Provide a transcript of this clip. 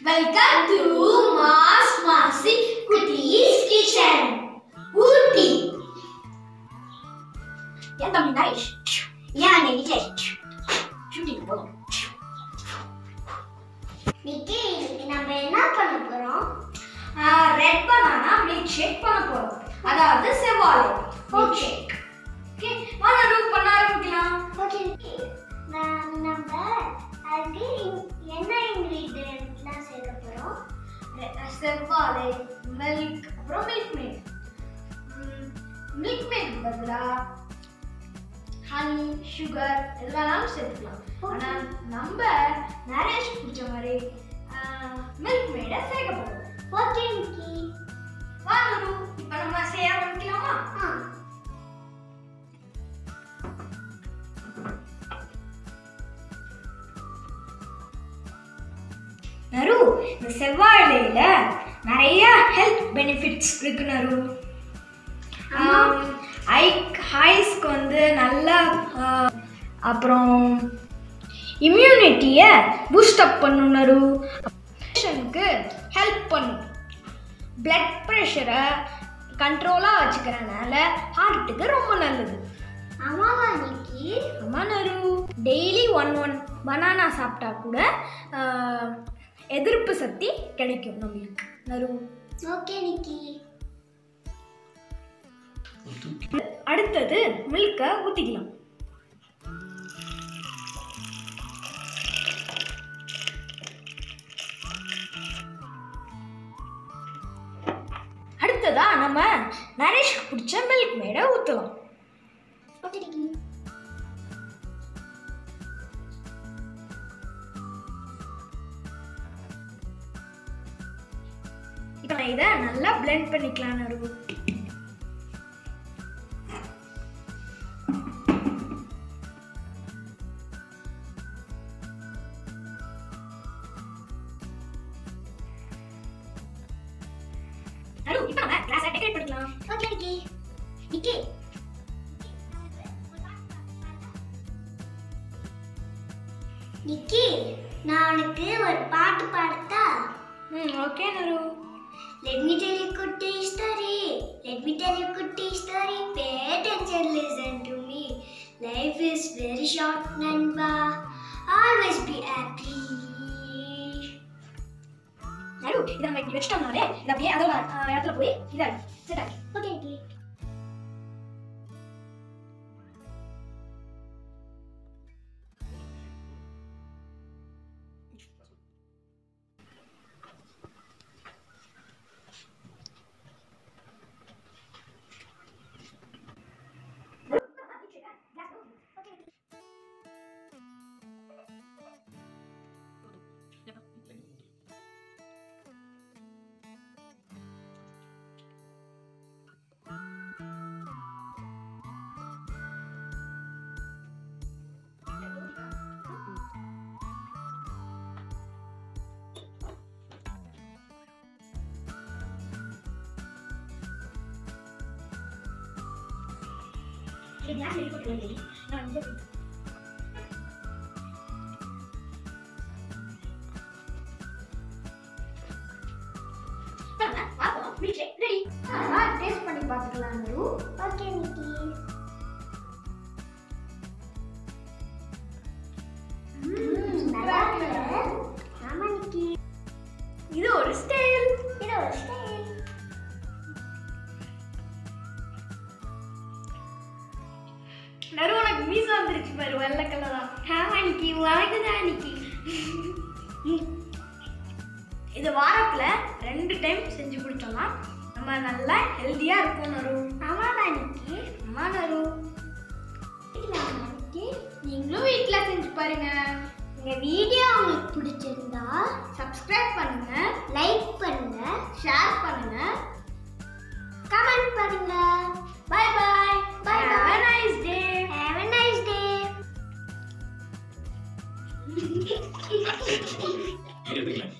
Welcome to mass மாசி குட்டீஸ் kitchen ஊட்டி ஏன் தம்பி நைஸ் ஏன் நெகிட்டே ஷூட்டிங் போதும் நிக்கி இன்னைக்கு நம்ம என்ன பண்ண போறோம் ரெட் பனானா மில்க் ஷேக் பண்ண போறோம் அதாவது செவ்வாழை மில்க் ஷேக் ஓகே வாங்க ரூட் பண்ண ஆரம்பிக்கலாம் ஓகே நிக்கி நான் நம்ம அதுக்கு இன்- என்ன இன்கிரீடியன்ட்லாம் சேர்க்க போறோம் ரெ- செவ்வாழை மில்க் அப்புறம் மில்க் மேட் மில்க் மேட் பதிலா ஹனி சுகர் எதுனாலும் சேர்த்துக்கலாம் ஆனா நம்ம நரேஷ் பிடிச்ச மாதிரி மில்க் மேடை சேர்க்க போறோம் ஓகே நிக்கி வாங்க ரூ இப்போ நம்ம செய்ய ஆரம்பிக்கலாமா ஆ நரு இந்த செவ்வாழையில நிறைய ஹெல்த் பெனிஃபிட்ஸ் இருக்கு நரு ஐ ஹைஸ்க்கு வந்து நல்ல ஆஹ், அப்புறம் இம்யூனிட்டியை பூஸ்டப் பண்ணும் நரு பேஷனுக்கு ஹெல்ப் பண்ணும் பிளட் ப்ரெஷரை கண்ட்ரோலாக வச்சுக்கிறனால ஹார்ட்டுக்கு ரொம்ப நல்லது ஆமாவா நிக்கி ஆமா நரு டெய்லி ஒன் ஒன் பனானா சாப்பிட்டா கூட ஆஹ், எதிர்ப்பு சக்தி கிடைக்கும் நம்மளுக்கு நரு ஓகே நிக்கி அடுத்தது மில்கை ஊற்றிக்கலாம் அடுத்ததா நம்ம நரேஷ்க்கு பிடிச்ச மில்க் மேடை ஊற்றலாம் ஓகே நிக்கி இப்போ நான் இதை நல்லா blend பண்ணிக்கலாம் நரு நரு இப்போ நம்ம கிளாஸை டெக்கரேட் பண்ணிக்கலாம் ஓகே நிக்கி நிக்கி நிக்கி நான் உனக்கு ஒரு பாட்டு பாடட்டா ம் ஓகே நரு Let me tell you குட்டி story. Let me tell you குட்டி story. Pay attention, listen to me. Life is very short, நண்பா. Always be happy. நரு இதை நம்ம இப்படி வச்சிட்டோம்னாலே இது அப்படியே அதோட ஆஹ், இடத்துல போய் இதாகும் செட் ஆகி Okay, okay. இது கிளாஸ் எடுக்க போகிறது நான் வந்து ரெடி டேஸ்ட் பண்ணி பார்த்துக்கலாம் நரு Okay, Nikki. ம், நல்லா இருக்குல்ல? ஆமா, Nikki. இது ஒரு ஸ்டைல் இது ஒரு style. நரு உனக்கு மீச வந்துருச்சு பாரு வெள்ளை கலரா ஆமா நிக்கி உனக்கு தான் நிக்கி இது வாரத்துல ரெண்டு டைம் செஞ்சு குடிச்சோம்னா நம்ம நல்லா ஹெல்தியா இருப்போம் நரு ஆமாவா, Nikki? அம்மா நரு வீட்ல Nikki? நீங்களும் வீட்ல செஞ்சு பாருங்க இந்த வீடியோ உங்களுக்கு பிடிச்சிருந்தா சப்ஸ்கிரைப் பண்ணுங்க லைக் பண்ணுங்க ஷேர் பண்ணுங்க கமெண்ட் பண்ணுங்க bye bye Bye bye bye. Nice day have a nice day எடுத்துக்கலாம்